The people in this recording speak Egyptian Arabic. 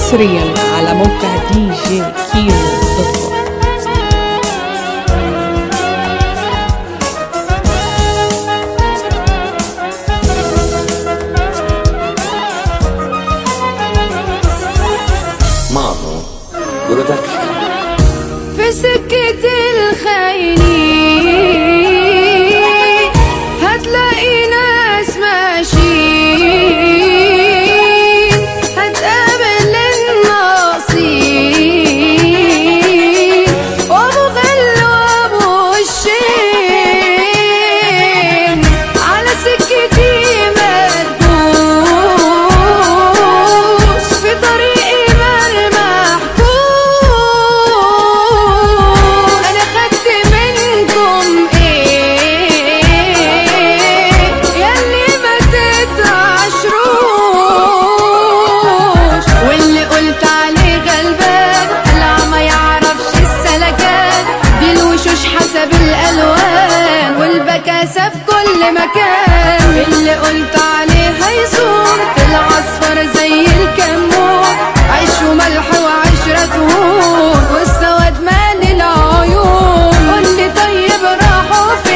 حصريا على موقع دي جي كيمو دوت كوم مانو برودكشن في سكة الخاينين هتلاقي ناس ماشيين هتقابل الناصين وابو غل وابو الشين على سكتي ما تدوس في طريقي ملمحكوش انا خدت منكم ايه ياللي ما تتعشروش واللي قلت عليه غلبان طلع ما يعرفش السلكات دي الوشوش حسب الالوان والبكاسه في كل مكان اللي قلت عليه هيصوم طلع اصفر زي الكمون عيش وملح وعشرة طهور والسواد مال العيون قولي طيب راحوا فين